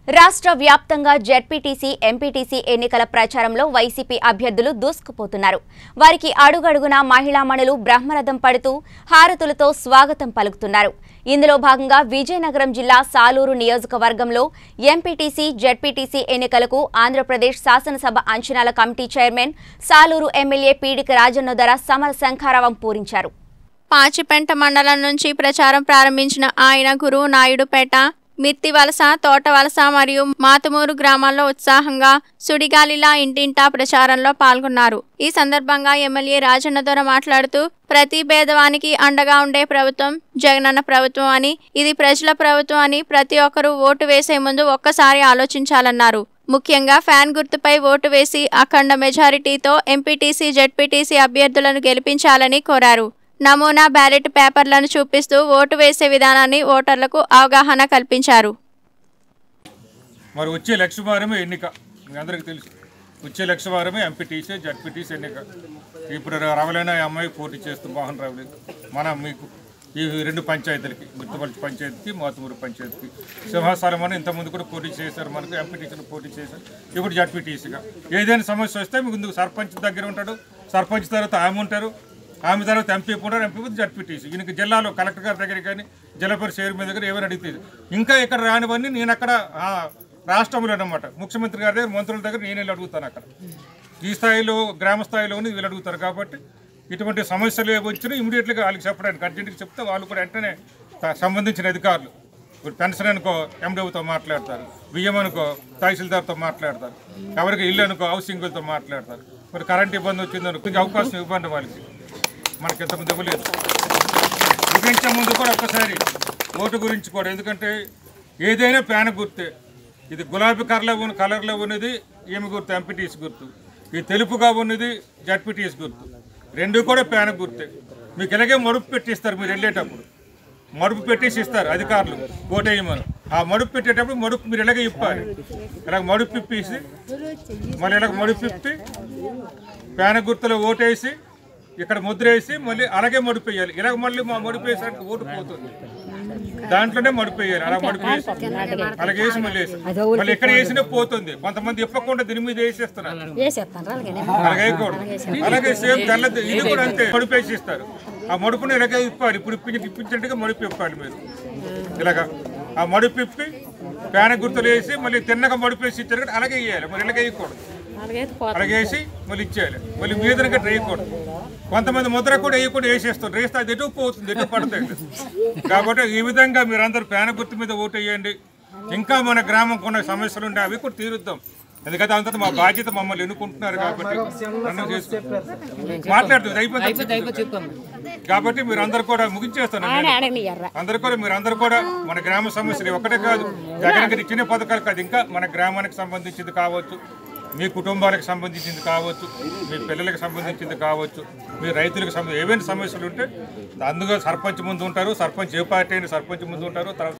రాష్ట్ర వ్యాప్తంగా ZPTC MPTC ఎన్నికల ప్రచారంలో వైసీపీ అభ్యర్థులు దూసుకుపోతున్నారు వారికి అడుగడుగునా మహిళామణులు బ్రహ్మరథం పడుతూ హారతులతో స్వాగతం పలుకుతున్నారు ఇందులో భాగంగా విజయనగరం జిల్లా సాలూరు నియోజకవర్గంలో ఎంపీటీసీ జెడ్పీటీసీ ఎన్నికలకు ఆంధ్రప్రదేశ్ శాసనసభ అంచనాల committee chairman Saluru MLA Peedika Rajanna ధర సమర శంఖారావం పూరించారు పాచిపెంట మండలం నుంచి ప్రచారం ప్రారంభించిన ఆయన గురువు నాయుడుపేట మిత్తివలస తోటవలస మరియు మాతుమూరు గ్రామాల్లో ఉత్సాహంగా సుడిగాలిలా ఇంటింటా ప్రచారంలో పాల్గొన్నారు ఈ సందర్భంగా ఎమ్మెల్యే రాజన్న దొర మాట్లాడుతూ ప్రతి పేదవానికి అండగా ఉండే ప్రభుత్వం జగనన్న ప్రభుత్వం అని ఇది ప్రజల ప్రభుత్వం అని ప్రతి ఒక్కరూ ఓటు వేసే ముందు ఒక్కసారి ఆలోచించాలన్నారు ముఖ్యంగా ఫ్యాన్ గుర్తుపై ఓటు వేసి అఖండ మెజారిటీతో ఎంపీటీసీ జెడ్పీటీసీ అభ్యర్థులను గెలిపించాలని కోరారు నమూనా బ్యాలెట్ పేపర్లను చూపిస్తూ ఓటు వేసే విధానాన్ని ఓటర్లకు అవగాహన కల్పించారు మరి వచ్చే లక్షవారమే ఎన్నిక మీ అందరికీ తెలుసు వచ్చే లక్షవారమే ఎంపీటీసీ జడ్పీటీసీ ఎన్నిక ఇప్పుడు రవలైన అమ్మాయి పోటీ చేస్తూ మోహన్ రావులు మన మీకు ఈ రెండు పంచాయతీలకి గుర్తుపల్లి పంచాయతీకి మాతుమూరు పంచాయతీకి సింహాసనం అని ఇంతకుముందు కూడా పోటీ చేశారు మనకు ఎంపీటీసీలు పోటీ చేశారు ఇప్పుడు జడ్పీటీసీగా ఏదైనా సమస్య వస్తే మీకు ముందు సర్పంచ్ దగ్గర ఉంటాడు సర్పంచ్ తర్వాత ఆమె ఉంటారు ఆమె తర్వాత ఎంపీ ఉంటారు ఎంపీ జడ్పీటీసీ ఈయనకి జిల్లాలో కలెక్టర్ గారి దగ్గర కానీ జిల్లా పరిషత్ చైర్మన్ దగ్గర ఏమైనా అడిగితే ఇంకా ఇక్కడ రానివన్నీ నేను అక్కడ ఆ, రాష్ట్రంలో అనమాట ముఖ్యమంత్రి గారి దగ్గర మంత్రుల దగ్గర నేను వెళ్ళి అడుగుతాను అక్కడ ఈ స్థాయిలో గ్రామ స్థాయిలోని వీళ్ళు అడుగుతారు కాబట్టి ఇటువంటి సమస్యలు ఏవి వచ్చినా ఇమీడియట్గా వాళ్ళకి చెప్పడానికి అర్జెంట్గా చెప్తే వాళ్ళు కూడా వెంటనే త- సంబంధించిన అధికారులు ఇప్పుడు పెన్షన్ అనుకో ఎండీఓతో మాట్లాడతారు బియ్యం అనుకో తహసీల్దార్తో మాట్లాడతారు ఎవరికి ఇల్లు అనుకో హౌసింగ్తో మాట్లాడతారు మరి కరెంట్ ఇబ్బంది వచ్చిందనుకో ఇంక అవకాశం ఇవ్వండి వాళ్ళకి మనకి ఎంతమంది ఇవ్వలేదు ముగించే ముందు కూడా ఒక్కసారి ఓటు గురించి కూడా ఎందుకంటే ఏదైనా ప్యాన గుర్తే ఇది గులాబీ కలర్లో ఉన్న కలర్లో ఉన్నది ఏమి గుర్తు ఎంపీటీస్ గుర్తు ఈ తెలుపుగా ఉన్నది జడ్పీటీస్ గుర్తు రెండు కూడా ప్యాన గుర్తే మీకు ఇలాగే మడుపు పెట్టిస్తారు మీరు వెళ్ళేటప్పుడు మడుపు పెట్టేసి ఇస్తారు అధికారులు ఓటేయమని ఆ మడుపు పెట్టేటప్పుడు మడుపు మీరు ఇలాగే ఇప్పాలి ఇలా మడుపు ఇప్పేసి మళ్ళీ ఇలాగ మడుపు ఇప్పి పేన గుర్తులో ఓటేసి ఇక్కడ ముద్ర వేసి మళ్ళీ అలాగే మడిపేయాలి ఇలాగ మళ్ళీ మా మడిపేసరికి ఓటు పోతుంది దాంట్లోనే మడిపేయాలి అలా మడిపేసి అలాగే వేసి మళ్ళీ వేసి మళ్ళీ ఎక్కడ వేసినా పోతుంది కొంతమంది ఇప్పకుండా దీని మీద వేసేస్తున్నారు వేసేస్తాను అలాగే అలాగే వేయకూడదు అలాగే సేమ్ తెల్లది ఇది కూడా అంతే మడిపేసి ఇస్తారు ఆ మడుపుని ఇలాగే ఇప్పాలి ఇప్పుడు ఇప్పించి ఇప్పించినట్టుగా మడిపి ఇప్పాలి మీరు ఇలాగా ఆ మడిపి ఇప్పి పేన గుర్తులు వేసి మళ్ళీ తిన్నగా మడిపేసి ఇచ్చారు కదా అలాగే వేయాలి మరి ఇలాగే వేయకూడదు అలాగే అలాగే వేసి మళ్ళీ ఇచ్చేయాలి మళ్ళీ మీదనగా వేయకూడదు కొంతమంది ముద్ర కూడా వేయకుండా వేసేస్తారు వేస్తే అది ఎటు పోతుంది ఎటు పడుతుంది కాబట్టి ఈ విధంగా మీరందరూ పేన గుర్తు మీద ఓటు వేయండి ఇంకా మన గ్రామం కొన్ని సమస్యలు ఉంటే అవి కూడా తీరుద్దాం ఎందుకంటే అంతా మా బాధ్యత మమ్మల్ని ఎన్నుకుంటున్నారు కాబట్టి అన్నం చేసుకో మాట్లాడుతుంది అయిపోతుంది కాబట్టి మీరు అందరు కూడా ముగించేస్తాను నేను. అడగనియ్యర్రా అందరు కూడా మీరు అందరు కూడా మన గ్రామ సమస్యలు ఇవి ఒకటే కాదు జగన్ గారి ఇచ్చిన పథకాలు కాదు ఇంకా మన గ్రామానికి సంబంధించింది కావచ్చు మీ కుటుంబాలకు సంబంధించింది కావచ్చు మీ పిల్లలకు సంబంధించింది కావచ్చు మీ రైతులకు సంబంధించి ఏవైనా సమస్యలు ఉంటే అందులో సర్పంచ్ ముందు ఉంటారు సర్పంచ్ ఏ పార్టీ అయినా సర్పంచ్ ముందు ఉంటారు తర్వాత